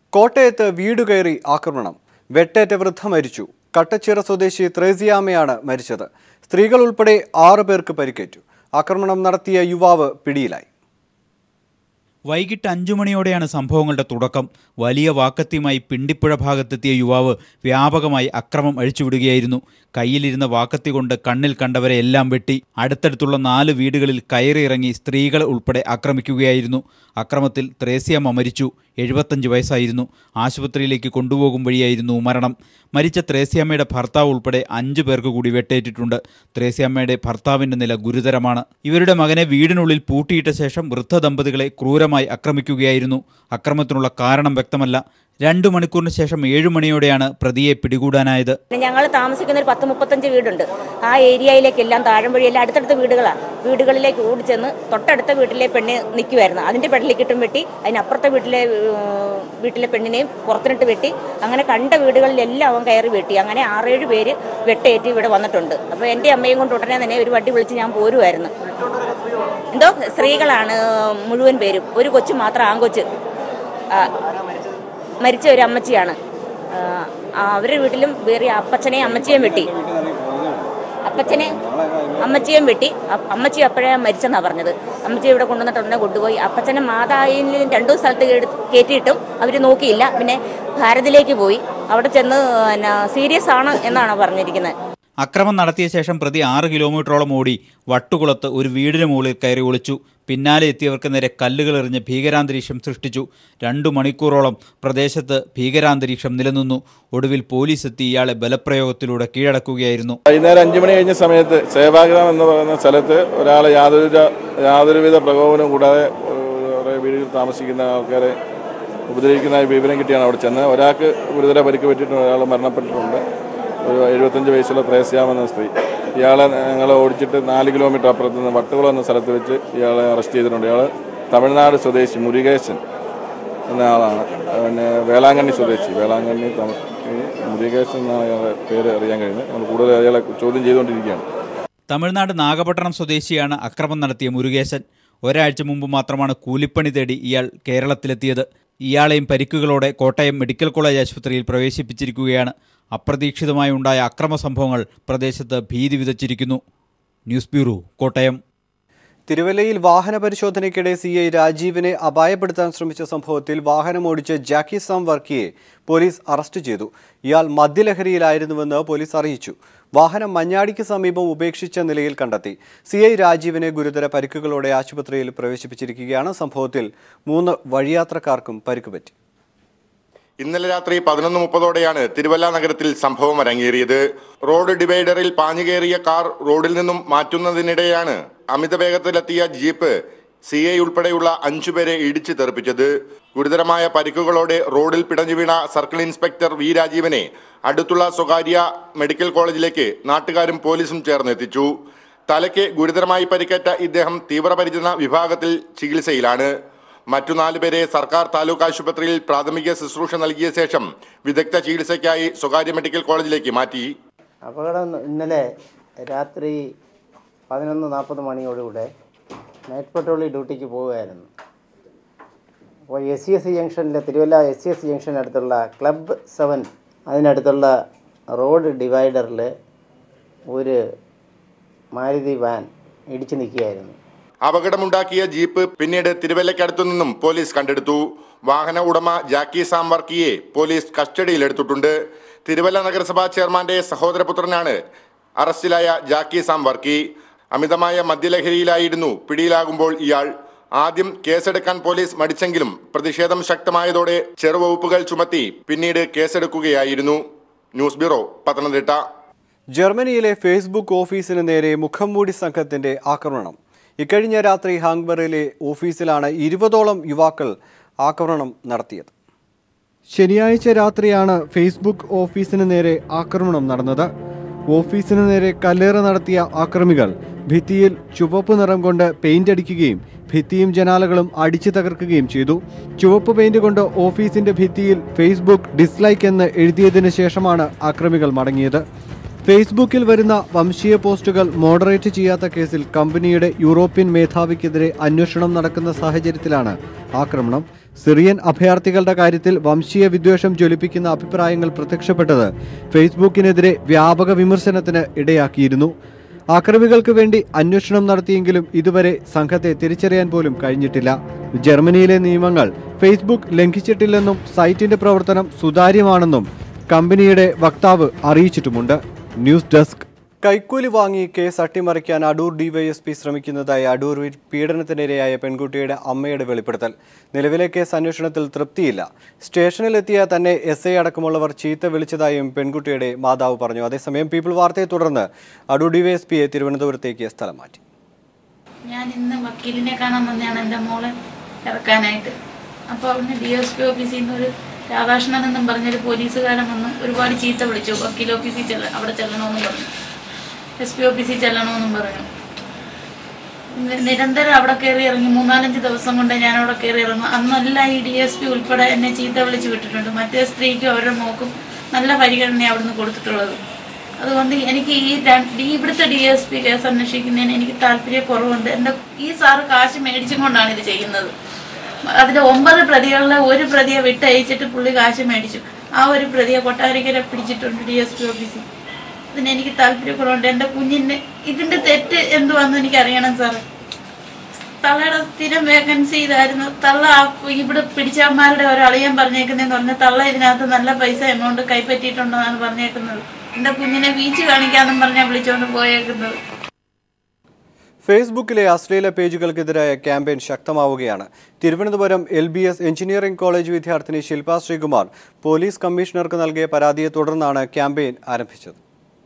കോട്ടയത്ത് വീട് കയറി ആക്രമണം വെട്ടേറ്റ വൃദ്ധ മരിച്ചു കട്ടച്ചിറ സ്വദേശി ത്രേസിയാമയാണ് മരിച്ചത് സ്ത്രീകൾ ഉൾപ്പെടെ ആറ് പേർക്ക് പരിക്കേറ്റു ആക്രമണം നടത്തിയ യുവാവ് പിടിയിലായി വൈകിട്ട് അഞ്ചു മണിയോടെയാണ് സംഭവങ്ങളുടെ തുടക്കം വലിയ വാക്കത്തിയുമായി പിണ്ടിപ്പുഴ ഭാഗത്തെത്തിയ യുവാവ് വ്യാപകമായി അക്രമം അഴിച്ചുവിടുകയായിരുന്നു കയ്യിലിരുന്ന വാക്കത്തി കൊണ്ട് കണ്ണിൽ കണ്ടവരെ എല്ലാം വെട്ടി അടുത്തടുത്തുള്ള നാല് വീടുകളിൽ കയറിയിറങ്ങി സ്ത്രീകൾ ഉൾപ്പെടെ ആക്രമിക്കുകയായിരുന്നു അക്രമത്തിൽ ത്രേസ്യമ്മ മരിച്ചു എഴുപത്തഞ്ച് വയസ്സായിരുന്നു ആശുപത്രിയിലേക്ക് കൊണ്ടുപോകും വഴിയായിരുന്നു മരണം മരിച്ച ത്രേസ്യാമ്മയുടെ ഭർത്താവ് ഉൾപ്പെടെ അഞ്ചു പേർക്ക് കൂടി വെട്ടേറ്റിട്ടുണ്ട് ത്രേസ്യാമ്മയുടെ ഭർത്താവിന്റെ നില ഗുരുതരമാണ് ഇവരുടെ മകനെ വീടിനുള്ളിൽ പൂട്ടിയിട്ട ശേഷം വൃദ്ധ ദമ്പതികളെ ക്രൂരമായി ആക്രമിക്കുകയായിരുന്നു അക്രമത്തിനുള്ള കാരണം വ്യക്തമല്ല രണ്ടു മണിക്കൂറിന് ശേഷം ഏഴു മണിയോടെയാണ് പ്രതിയെ പിടികൂടാനായത് ഞങ്ങൾ താമസിക്കുന്ന ഒരു പത്ത് മുപ്പത്തഞ്ച് വീടുണ്ട് ആ ഏരിയയിലേക്കെല്ലാം താഴം വഴിയെല്ലാം അടുത്തടുത്ത വീടുകളാണ് വീടുകളിലേക്ക് ഓടിച്ചെന്ന് തൊട്ടടുത്ത വീട്ടിലെ പെണ്ണ് നിൽക്കുമായിരുന്നു അതിൻ്റെ പെടലിക്കിട്ടും വെട്ടി അതിനപ്പുറത്തെ വീട്ടിലെ ഏർ, വീട്ടിലെ പെണ്ണിനെയും പുറത്തിനിട്ട് വെട്ടി അങ്ങനെ കണ്ട വീടുകളിലെല്ലാം അവൻ കയറി വെട്ടി അങ്ങനെ ആറേഴ് പേര് വെട്ടേറ്റ് ഇവിടെ വന്നിട്ടുണ്ട് അപ്പോൾ എൻ്റെ അമ്മയും കൊണ്ട് ഉടനെ തന്നെ ഒരു വണ്ടി വിളിച്ച് ഞാൻ പോരുമായിരുന്നു എന്തോ സ്ത്രീകളാണ് മുഴുവൻ പേരും ഒരു കൊച്ചു മാത്രം ആൺകൊച്ച് ആ, മരിച്ച ഒരു അമ്മച്ചിയാണ് ആ, ആ, അവരുടെ വീട്ടിലും വേറെ അപ്പച്ചനെയും അമ്മച്ചിയെയും വെട്ടി അപ്പച്ചനെ അമ്മച്ചിയെയും വെട്ടി അ- അമ്മച്ചി അപ്പോഴേ മരിച്ചെന്നാണ് പറഞ്ഞത് അമ്മച്ചി ഇവിടെ കൊണ്ടുവന്നിട്ട് ഉടനെ കൊണ്ടുപോയി അപ്പച്ചനെ മാതായിലും രണ്ടു സ്ഥലത്ത് കേട്- കയറ്റിയിട്ടും അവർ നോക്കിയില്ല പിന്നെ ഭാരതിലേക്ക് പോയി അവിടെ ചെന്ന് സീരിയസ് ആണ് എന്നാണ് പറഞ്ഞിരിക്കുന്നത് അക്രമം നടത്തിയ ശേഷം പ്രതി ആറ് കിലോമീറ്ററോളം ഓടി വട്ടുകുളത്ത് ഒരു വീടിന് മുകളിൽ കയറി ഒളിച്ചു പിന്നാലെ എത്തിയവർക്ക് നേരെ കല്ലുകൾ എറിഞ്ഞ് ഭീകരാന്തരീക്ഷം സൃഷ്ടിച്ചു രണ്ടു മണിക്കൂറോളം പ്രദേശത്ത് ഭീകരാന്തരീക്ഷം നിലനിന്നു ഒടുവിൽ പോലീസ് എത്തി ഇയാളെ ബലപ്രയോഗത്തിലൂടെ കീഴടക്കുകയായിരുന്നു വൈകുന്നേരം അഞ്ചു മണി കഴിഞ്ഞ സമയത്ത് സേവാഗ്രാം എന്ന് പറയുന്ന സ്ഥലത്ത് ഒരാളെ യാതൊരു യാതൊരുവിധ പ്രകോപനവും കൂടാതെ ഏഹ്, കുറേ വീടുകളിൽ താമസിക്കുന്ന ആൾക്കാരെ ഉപദ്രവിക്കുന്ന വിവരം കിട്ടിയാണ് അവിടെ ചെന്ന് ഒരാൾക്ക് ഗുരുതര പരിക്ക് പറ്റിയിട്ടുണ്ട് ഒരാൾ മരണപ്പെട്ടിട്ടുണ്ട് ഒരു എഴുപത്തഞ്ച് വയസ്സുള്ള ത്രേസ്യാം എന്ന സ്ത്രീ ഇയാളെ ഞങ്ങൾ ഓടിച്ചിട്ട് നാല് കിലോമീറ്റർ അപ്പുറത്ത് നിന്ന് വട്ടുകുളം എന്ന സ്ഥലത്ത് വെച്ച് ഇയാളെ അറസ്റ്റ് ചെയ്തിട്ടുണ്ട് ഇയാൾ തമിഴ്നാട് സ്വദേശി മുരുകേശൻ എന്ന ആളാണ് പിന്നെ വേളാങ്കണ്ണി സ്വദേശി വേളാങ്കണ്ണി തമ- ഈ മുരുകേശൻ എന്നാണ് അയാളുടെ പേര് അറിയാൻ കഴിയുന്നത് നമ്മൾ കൂടുതൽ അയാളെ ചോദ്യം ചെയ്തുകൊണ്ടിരിക്കുകയാണ് തമിഴ്നാട് നാഗപട്ടണം സ്വദേശിയാണ് അക്രമം നടത്തിയ മുരുകേശൻ ഒരാഴ്ച മുമ്പ് മാത്രമാണ് കൂലിപ്പണി തേടി ഇയാൾ കേരളത്തിലെത്തിയത് ഇയാളെയും പരിക്കുകളോടെ കോട്ടയം മെഡിക്കൽ കോളേജ് ആശുപത്രിയിൽ പ്രവേശിപ്പിച്ചിരിക്കുകയാണ് അപ്രതീക്ഷിതമായി ഉണ്ടായ അക്രമ സംഭവങ്ങൾ പ്രദേശത്ത് ഭീതി വിതച്ചിരിക്കുന്നു ന്യൂസ് ബ്യൂറോ കോട്ടയം തിരുവല്ലയിൽ വാഹന പരിശോധനയ്ക്കിടെ സി ഐ രാജീവിനെ അപായപ്പെടുത്താൻ ശ്രമിച്ച സംഭവത്തിൽ വാഹനമോടിച്ച് ജാക്കി സാം വർക്കിയെ പോലീസ് അറസ്റ്റ് ചെയ്തു ഇയാൾ മദ്യലഹരിയിലായിരുന്നുവെന്ന് പോലീസ് അറിയിച്ചു വാഹനം മഞ്ഞാടിക്ക് സമീപം ഉപേക്ഷിച്ച നിലയിൽ കണ്ടെത്തി സി ഐ രാജീവിനെ ഗുരുതര പരിക്കുകളോടെ ആശുപത്രിയിൽ പ്രവേശിപ്പിച്ചിരിക്കുകയാണ് സംഭവത്തിൽ മൂന്ന് വഴിയാത്രക്കാർക്കും പരിക്കുപറ്റി ഇന്നലെ രാത്രി പതിനൊന്ന് മുപ്പതോടെയാണ് തിരുവല്ല നഗരത്തിൽ സംഭവം അരങ്ങേറിയത് റോഡ് ഡിവൈഡറിൽ പാഞ്ഞുകയറിയ കാർ റോഡിൽ നിന്നും മാറ്റുന്നതിനിടെയാണ് അമിത വേഗത്തിലെത്തിയ ജീപ്പ് സി ഐ ഉൾപ്പെടെയുള്ള അഞ്ചുപേരെ ഇടിച്ചു തെറിപ്പിച്ചത് ഗുരുതരമായ പരിക്കുകളോടെ റോഡിൽ പിടഞ്ഞു വീണ സർക്കിൾ ഇൻസ്പെക്ടർ വി രാജീവനെ അടുത്തുള്ള സ്വകാര്യ മെഡിക്കൽ കോളേജിലേക്ക് നാട്ടുകാരും പോലീസും ചേർന്നെത്തിച്ചു തലയ്ക്ക് ഗുരുതരമായി പരിക്കേറ്റ ഇദ്ദേഹം തീവ്രപരിചരണ വിഭാഗത്തിൽ ചികിത്സയിലാണ് മറ്റു നാലുപേരെ സർക്കാർ താലൂക്ക് ആശുപത്രിയിൽ പ്രാഥമിക ശുശ്രൂഷ നൽകിയ ശേഷം വിദഗ്ധ ചികിത്സയ്ക്കായി സ്വകാര്യ മെഡിക്കൽ കോളേജിലേക്ക് മാറ്റി അപകടം ഇന്നലെ രാത്രി പതിനൊന്ന് നാൽപ്പത് മണിയോടുകൂടെ നൈറ്റ് പട്രോളിംഗ് ഡ്യൂട്ടിക്ക് പോവുകയായിരുന്നു അപ്പോൾ എസ് സി എസ് ജംഗ്ഷനിലെ തിരുവല്ല എസ് സി എസ് ജംഗ്ഷനടുത്തുള്ള ക്ലബ് സെവൻ അതിനടുത്തുള്ള റോഡ് ഡിവൈഡറിൽ ഒരു മാരുതി വാൻ ഇടിച്ചു നിൽക്കുകയായിരുന്നു അപകടമുണ്ടാക്കിയ ജീപ്പ് പിന്നീട് തിരുവല്ലയ്ക്കടുത്തു നിന്നും പോലീസ് കണ്ടെടുത്തു വാഹന ഉടമ ജാക്കി സാം വർക്കിയെ പോലീസ് കസ്റ്റഡിയിലെടുത്തിട്ടുണ്ട് തിരുവല്ല നഗരസഭാ ചെയർമാന്റെ സഹോദരപുത്രനാണ് അറസ്റ്റിലായ ജാക്കി സാം വർക്കി അമിതമായ മദ്യലഹരിയിലായിരുന്നു പിടിയിലാകുമ്പോൾ ഇയാൾ ആദ്യം കേസെടുക്കാൻ പോലീസ് മടിച്ചെങ്കിലും പ്രതിഷേധം ശക്തമായതോടെ ചെറുവകുപ്പുകൾ ചുമത്തി പിന്നീട് കേസെടുക്കുകയായിരുന്നു ന്യൂസ് ബ്യൂറോ പത്തനംതിട്ട ജർമ്മനിയിലെ ഫേസ്ബുക്ക് ഓഫീസിന് നേരെ മുഖംമൂടി സംഘത്തിന്റെ ആക്രമണം ഇക്കഴിഞ്ഞ രാത്രി ഹാങ്ബറിലെ ഓഫീസിലാണ് ഇരുപതോളം യുവാക്കൾ ആക്രമണം നടത്തിയത് ശനിയാഴ്ച രാത്രിയാണ് ഫേസ്ബുക്ക് ഓഫീസിന് നേരെ ആക്രമണം നടന്നത് ഓഫീസിന് നേരെ കല്ലേറ് നടത്തിയ ആക്രമികൾ ഭിത്തിയിൽ ചുവപ്പ് നിറം കൊണ്ട് പെയിന്റ് അടിക്കുകയും ഭിത്തിയും ജനാലകളും അടിച്ചു തകർക്കുകയും ചെയ്തു ചുവപ്പ് പെയിന്റ് കൊണ്ട് ഓഫീസിന്റെ ഭിത്തിയിൽ ഫേസ്ബുക്ക് ഡിസ്ലൈക്ക് എന്ന് എഴുതിയതിനു ശേഷമാണ് ആക്രമികൾ മടങ്ങിയത് ഫേസ്ബുക്കിൽ വരുന്ന വംശീയ പോസ്റ്റുകൾ മോഡറേറ്റ് ചെയ്യാത്ത കേസിൽ കമ്പനിയുടെ യൂറോപ്യൻ മേധാവിക്കെതിരെ അന്വേഷണം നടക്കുന്ന സാഹചര്യത്തിലാണ് ആക്രമണം സിറിയൻ അഭയാർത്ഥികളുടെ കാര്യത്തിൽ വംശീയ വിദ്വേഷം ജ്വലിപ്പിക്കുന്ന അഭിപ്രായങ്ങൾ പ്രത്യക്ഷപ്പെട്ടത് ഫേസ്ബുക്കിനെതിരെ വ്യാപക വിമർശനത്തിന് ഇടയാക്കിയിരുന്നു ആക്രമികൾക്ക് വേണ്ടി അന്വേഷണം നടത്തിയെങ്കിലും ഇതുവരെ സംഘത്തെ തിരിച്ചറിയാൻ പോലും കഴിഞ്ഞിട്ടില്ല ജർമ്മനിയിലെ നിയമങ്ങൾ ഫേസ്ബുക്ക് ലംഘിച്ചിട്ടില്ലെന്നും സൈറ്റിന്റെ പ്രവർത്തനം സുതാര്യമാണെന്നും കമ്പനിയുടെ വക്താവ് അറിയിച്ചിട്ടുമുണ്ട് ന്യൂസ് ഡെസ്ക് കൈക്കൂലി വാങ്ങി കേസ് അട്ടിമറിക്കാൻ അടൂർ ഡിവൈഎസ്പി ശ്രമിക്കുന്നതായി അടൂരിൽ പീഡനത്തിനിരയായ പെൺകുട്ടിയുടെ അമ്മയുടെ വെളിപ്പെടുത്തൽ നിലവിലെ കേസ് അന്വേഷണത്തിൽ തൃപ്തിയില്ല സ്റ്റേഷനിലെത്തിയ തന്നെ എസ് ഐ അടക്കമുള്ളവർ ചീത്ത വിളിച്ചതായും പെൺകുട്ടിയുടെ മാതാവ് പറഞ്ഞു അതേസമയം പീപ്പിൾ വാർത്തയെ തുടർന്ന് അടൂർ ഡിവൈഎസ്പിയെ തിരുവനന്തപുരത്തേക്ക് സ്ഥലം മാറ്റി ഞാൻ ഇന്ന് വക്കീലിനെ കാണാൻ വന്നതാണ് എൻ്റെ മോളെ ഇറക്കാനായിട്ട് അപ്പോൾ അവിടുന്ന് ഡി എസ് പി ഓഫീസിൽ നിന്ന് ഒരു രാധാകൃഷ്ണൻ എന്നും പറഞ്ഞൊരു പോലീസുകാരൻ വന്ന് ഒരുപാട് ചീത്ത വിളിച്ചു വക്കീൽ ഓഫീസിൽ ചെല്ല അവിടെ ചെല്ലണമെന്ന് പറഞ്ഞു എസ് പി ഓഫീസിൽ ചെല്ലണമെന്നും പറഞ്ഞു നി- നിരന്തരം അവിടെ കയറി ഇറങ്ങി മൂന്നാലഞ്ച് ദിവസം കൊണ്ട് ഞാൻ അവിടെ കയറി ഇറങ്ങും അന്നെല്ലാം ഈ ഡി എസ് പി ഉൾപ്പെടെ എന്നെ ചീത്ത വിളിച്ച് വിട്ടിട്ടുണ്ട് മറ്റേ സ്ത്രീക്കും അവരുടെ മോക്കും നല്ല പരിഗണന അവിടുന്ന് കൊടുത്തിട്ടുള്ളത് അതുകൊണ്ട് എനിക്ക് ഈ രണ്ട് ഈ ഇവിടുത്തെ ഡി എസ് പി കേസ് അന്വേഷിക്കുന്നതിന് എനിക്ക് താല്പര്യക്കുറവുണ്ട് എൻ്റെ ഈ സാറ് കാശ് മേടിച്ചും കൊണ്ടാണ് ഇത് ചെയ്യുന്നത് അതിലെ ഒമ്പത് പ്രതികളിലെ ഒരു പ്രതിയെ വിട്ടയച്ചിട്ട് പുള്ളി കാശ് മേടിച്ചു ആ ഒരു പ്രതിയെ കൊട്ടാരക്കര പിടിച്ചിട്ടുണ്ട് ഡി എസ് പി ഓഫീസിൽ അതിന് എനിക്ക് താല്പര്യക്കുറവുണ്ട് എൻ്റെ കുഞ്ഞിൻ്റെ ഇതിൻ്റെ തെറ്റ് എന്തുവാന്ന് എനിക്ക് അറിയണം സാറേ തള്ളയുടെ സ്ഥിരം വേക്കൻസി ഇതായിരുന്നു തള്ള ആ- ഇവിടെ പിടിച്ചവന്മാരുടെ ഒരളിയൻ പറഞ്ഞേക്കുന്നതെന്ന് പറഞ്ഞാൽ തള്ള ഇതിനകത്ത് നല്ല പൈസ എമൗണ്ട് കൈപ്പറ്റിയിട്ടുണ്ടെന്നാണ് പറഞ്ഞേക്കുന്നത് എൻ്റെ കുഞ്ഞിനെ വീച്ച് കാണിക്കാന്നും പറഞ്ഞാൽ വിളിച്ചുകൊണ്ട് പോയേക്കുന്നത് ഫേസ്ബുക്കിലെ അശ്ലീല പേജുകൾക്കെതിരായ ക്യാമ്പയിൻ ശക്തമാവുകയാണ് Thiruvananthapuram L B S engineering college വിദ്യാർത്ഥിനി ശില്പ ശ്രീകുമാർ പോലീസ് കമ്മീഷണർക്ക് നൽകിയ പരാതിയെ തുടർന്നാണ് ക്യാമ്പയിൻ ആരംഭിച്ചത്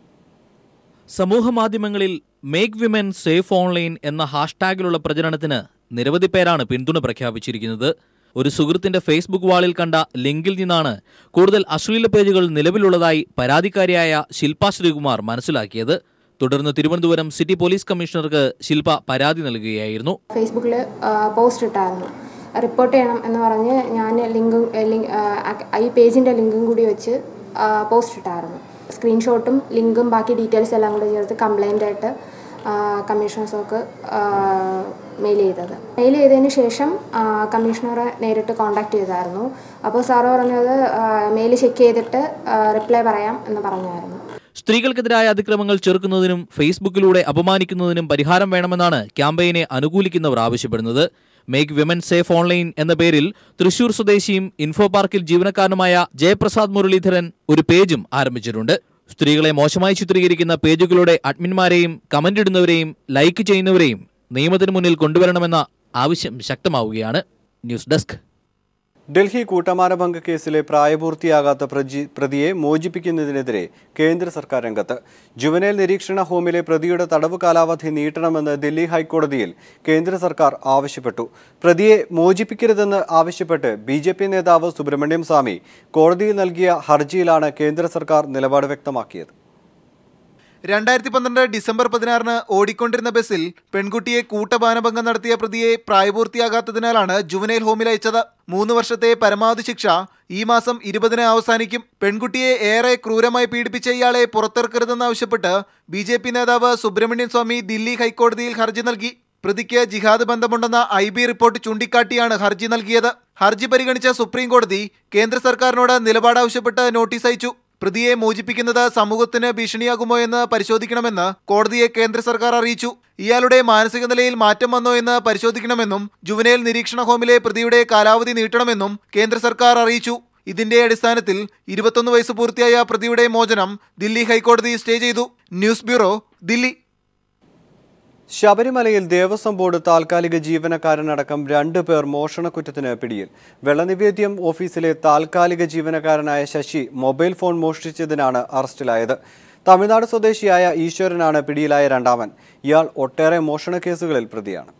സമൂഹ മാധ്യമങ്ങളിൽ മേക്ക് വിമൻ സേഫ് ഓൺലൈൻ എന്ന ഹാഷ്ടാഗിലുള്ള പ്രചരണത്തിന് നിരവധി പേരാണ് പിന്തുണ പ്രഖ്യാപിച്ചിരിക്കുന്നത് ഒരു സുഹൃത്തിന്റെ ഫേസ്ബുക്ക് വാളിൽ കണ്ട ലിങ്കിൽ നിന്നാണ് കൂടുതൽ അശ്ലീല പേജുകൾ നിലവിലുള്ളതായി പരാതിക്കാരിയായ ശില്പ ശ്രീകുമാർ മനസ്സിലാക്കിയത് തുടർന്ന് തിരുവനന്തപുരം സിറ്റി പോലീസ് കമ്മീഷണർക്ക് ശില്പ പരാതി നൽകുകയായിരുന്നു ഫേസ്ബുക്കിൽ പോസ്റ്റ് ഇട്ടായിരുന്നു റിപ്പോർട്ട് ചെയ്യണം എന്ന് പറഞ്ഞ് ഞാൻ ലിങ്കും ലിങ്ക് ഈ പേജിൻ്റെ ലിങ്കും കൂടി വെച്ച് പോസ്റ്റ് ഇട്ടായിരുന്നു സ്ക്രീൻഷോട്ടും ലിങ്കും ബാക്കി ഡീറ്റെയിൽസ് എല്ലാം കൂടി ചേർത്ത് കംപ്ലൈൻ്റ് ആയിട്ട് കമ്മീഷണേഴ്സൊക്കെ മെയിൽ ചെയ്തത് മെയിൽ ചെയ്തതിന് ശേഷം കമ്മീഷണറെ നേരിട്ട് കോൺടാക്ട് ചെയ്തായിരുന്നു അപ്പോൾ സാറ് പറഞ്ഞത് മെയിൽ ചെക്ക് ചെയ്തിട്ട് റിപ്ലൈ പറയാം എന്ന് പറഞ്ഞായിരുന്നു സ്ത്രീകൾക്കെതിരായ അതിക്രമങ്ങൾ ചെറുക്കുന്നതിനും ഫേസ്ബുക്കിലൂടെ അപമാനിക്കുന്നതിനും പരിഹാരം വേണമെന്നാണ് ക്യാമ്പയിനെ അനുകൂലിക്കുന്നവർ ആവശ്യപ്പെടുന്നത് മേക്ക് വിമൻ സേഫ് ഓൺലൈൻ എന്ന പേരിൽ തൃശൂർ സ്വദേശിയും ഇൻഫോ പാർക്കിൽ ജീവനക്കാരനുമായ ജയപ്രസാദ് മുരളീധരൻ ഒരു പേജും ആരംഭിച്ചിട്ടുണ്ട് സ്ത്രീകളെ മോശമായി ചിത്രീകരിക്കുന്ന പേജുകളുടെ അഡ്മിന്മാരെയും കമന്റ് ഇടുന്നവരെയും ലൈക്ക് ചെയ്യുന്നവരെയും നിയമത്തിന് മുന്നിൽ കൊണ്ടുവരണമെന്ന ആവശ്യം ശക്തമാവുകയാണ് ന്യൂസ് ഡെസ്ക് ഡൽഹി കൂട്ടമാനഭംഗ കേസിലെ പ്രായപൂർത്തിയാകാത്ത പ്രജി പ്രതിയെ മോചിപ്പിക്കുന്നതിനെതിരെ കേന്ദ്ര സർക്കാർ രംഗത്ത് ജുവനൈൽ നിരീക്ഷണ ഹോമിലെ പ്രതിയുടെ തടവ് കാലാവധി നീട്ടണമെന്ന് ദില്ലി ഹൈക്കോടതിയിൽ കേന്ദ്ര സർക്കാർ ആവശ്യപ്പെട്ടു പ്രതിയെ മോചിപ്പിക്കരുതെന്ന് ആവശ്യപ്പെട്ട് ബി ജെ പി നേതാവ് സുബ്രഹ്മണ്യം സ്വാമി കോടതിയിൽ നൽകിയ ഹർജിയിലാണ് കേന്ദ്ര സർക്കാർ നിലപാട് വ്യക്തമാക്കിയത് രണ്ടായിരത്തി പന്ത്രണ്ട് ഡിസംബർ പതിനാറിന് ഓടിക്കൊണ്ടിരുന്ന ബസ്സിൽ പെൺകുട്ടിയെ കൂട്ടപാനഭംഗം നടത്തിയ പ്രതിയെ പ്രായപൂർത്തിയാകാത്തതിനാലാണ് ജുവനൈൽ ഹോമിൽ അയച്ചത് മൂന്ന് വർഷത്തെ പരമാവധി ശിക്ഷ ഈ മാസം ഇരുപതിന് അവസാനിക്കും പെൺകുട്ടിയെ ഏറെ ക്രൂരമായി പീഡിപ്പിച്ച ഇയാളെ പുറത്തിറക്കരുതെന്നാവശ്യപ്പെട്ട് ബി ജെ പി നേതാവ് സുബ്രഹ്മണ്യൻ സ്വാമി ദില്ലി ഹൈക്കോടതിയിൽ ഹർജി നൽകി പ്രതിക്ക് ജിഹാദ് ബന്ധമുണ്ടെന്ന ഐ ബി റിപ്പോർട്ട് ചൂണ്ടിക്കാട്ടിയാണ് ഹർജി നൽകിയത് ഹർജി പരിഗണിച്ച സുപ്രീം കോടതി കേന്ദ്ര സർക്കാരിനോട് നിലപാട് ആവശ്യപ്പെട്ട് നോട്ടീസ് അയച്ചു പ്രതിയെ മോചിപ്പിക്കുന്നത് സമൂഹത്തിന് ഭീഷണിയാകുമോ എന്ന് പരിശോധിക്കണമെന്ന് കോടതിയെ കേന്ദ്ര സർക്കാർ അറിയിച്ചു ഇയാളുടെ മാനസിക നിലയിൽ മാറ്റം വന്നോ എന്ന് പരിശോധിക്കണമെന്നും ജുവനൈൽ നിരീക്ഷണ ഹോമിലെ പ്രതിയുടെ കാലാവധി നീട്ടണമെന്നും കേന്ദ്ര സർക്കാർ അറിയിച്ചു ഇതിന്റെ അടിസ്ഥാനത്തിൽ ഇരുപത്തൊന്ന് വയസ്സ് പൂർത്തിയായ പ്രതിയുടെ മോചനം ദില്ലി ഹൈക്കോടതി സ്റ്റേ ചെയ്തു ന്യൂസ് ബ്യൂറോ ദില്ലി ശബരിമലയിൽ ദേവസ്വം ബോർഡ് താൽക്കാലിക ജീവനക്കാരനടക്കം രണ്ട് പേർ മോഷണക്കുറ്റത്തിന് പിടിയിൽ വെള്ളനിവേദ്യം ഓഫീസിലെ താൽക്കാലിക ജീവനക്കാരനായ ശശി മൊബൈൽ ഫോൺ മോഷ്ടിച്ചതിനാണ് അറസ്റ്റിലായത് തമിഴ്നാട് സ്വദേശിയായ ഈശ്വരനാണ് പിടിയിലായ രണ്ടാമൻ ഇയാൾ ഒട്ടേറെ മോഷണ കേസുകളിൽ പ്രതിയാണ്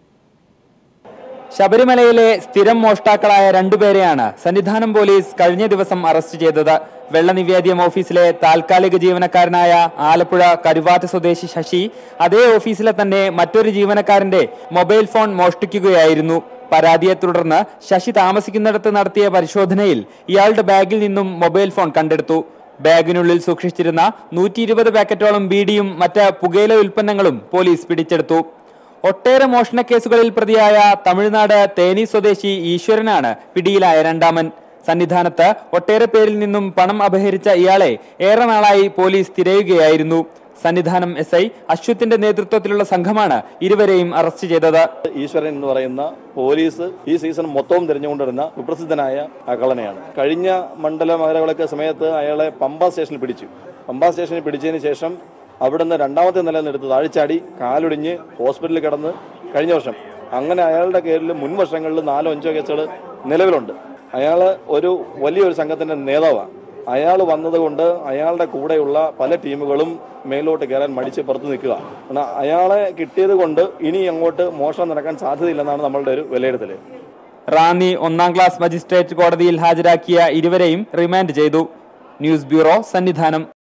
ശബരിമലയിലെ സ്ഥിരം മോഷ്ടാക്കളായ രണ്ടുപേരെയാണ് സന്നിധാനം പോലീസ് കഴിഞ്ഞ ദിവസം അറസ്റ്റ് ചെയ്തത് വെള്ളനിവേദ്യം ഓഫീസിലെ താൽക്കാലിക ജീവനക്കാരനായ ആലപ്പുഴ കരുവാറ്റ സ്വദേശി ശശി അതേ ഓഫീസിലെ തന്നെ മറ്റൊരു ജീവനക്കാരന്റെ മൊബൈൽ ഫോൺ മോഷ്ടിക്കുകയായിരുന്നു പരാതിയെ തുടർന്ന് ശശി താമസിക്കുന്നിടത്ത് നടത്തിയ പരിശോധനയിൽ ഇയാളുടെ ബാഗിൽ നിന്നും മൊബൈൽ ഫോൺ കണ്ടെടുത്തു ബാഗിനുള്ളിൽ സൂക്ഷിച്ചിരുന്ന നൂറ്റി ഇരുപത് പാക്കറ്റോളം ബീഡിയും മറ്റ് പുകയില ഉൽപ്പന്നങ്ങളും പോലീസ് പിടിച്ചെടുത്തു ഒട്ടേറെ മോഷണ കേസുകളിൽ പ്രതിയായ തമിഴ്നാട് തേനി സ്വദേശി ഈശ്വരനാണ് പിടിയിലായ രണ്ടാമൻ സന്നിധാനത്ത് ഒട്ടേറെ പേരിൽ നിന്നും പണം അപഹരിച്ച ഇയാളെ ഏറെ നാളായി പോലീസ് തിരയുകയായിരുന്നു സന്നിധാനം എസ് ഐ അശ്വത്തിന്റെ നേതൃത്വത്തിലുള്ള സംഘമാണ് ഇരുവരെയും അറസ്റ്റ് ചെയ്തത് ഈശ്വരൻ എന്ന് പറയുന്ന പോലീസ് ഈ സീസൺ മൊത്തവും തിരഞ്ഞുകൊണ്ടിരുന്ന വിപ്രസിദ്ധനായ ആ കള്ളനെയാണ് കഴിഞ്ഞ മണ്ഡല മകരവിളക്ക് സമയത്ത് അയാളെ പമ്പ സ്റ്റേഷനിൽ പിടിച്ചു പമ്പ സ്റ്റേഷനിൽ പിടിച്ചതിന് ശേഷം അവിടുന്ന് രണ്ടാമത്തെ നിലയിൽ നിന്ന് എടുത്ത് താഴ്ചാടി കാലൊടിഞ്ഞ് ഹോസ്പിറ്റലിൽ കിടന്ന് കഴിഞ്ഞ വർഷം അങ്ങനെ അയാളുടെ പേരിൽ മുൻ വർഷങ്ങളിൽ നാലോ അഞ്ചോ കേസുകൾ നിലവിലുണ്ട് അയാൾ ഒരു വലിയൊരു സംഘത്തിന്റെ നേതാവാണ് അയാൾ വന്നതുകൊണ്ട് അയാളുടെ കൂടെയുള്ള പല ടീമുകളും മേലോട്ട് കയറാൻ മടിച്ച് പുറത്ത് നിൽക്കുക കാരണം അയാളെ കിട്ടിയത് കൊണ്ട് ഇനി അങ്ങോട്ട് മോഷണം നടക്കാൻ സാധ്യതയില്ലെന്നാണ് നമ്മളുടെ ഒരു വിലയിരുത്തൽ റാന്നി ഒന്നാം ക്ലാസ് മജിസ്ട്രേറ്റ് കോടതിയിൽ ഹാജരാക്കിയ ഇരുവരെയും റിമാൻഡ് ചെയ്തു ന്യൂസ് ബ്യൂറോ സന്നിധാനം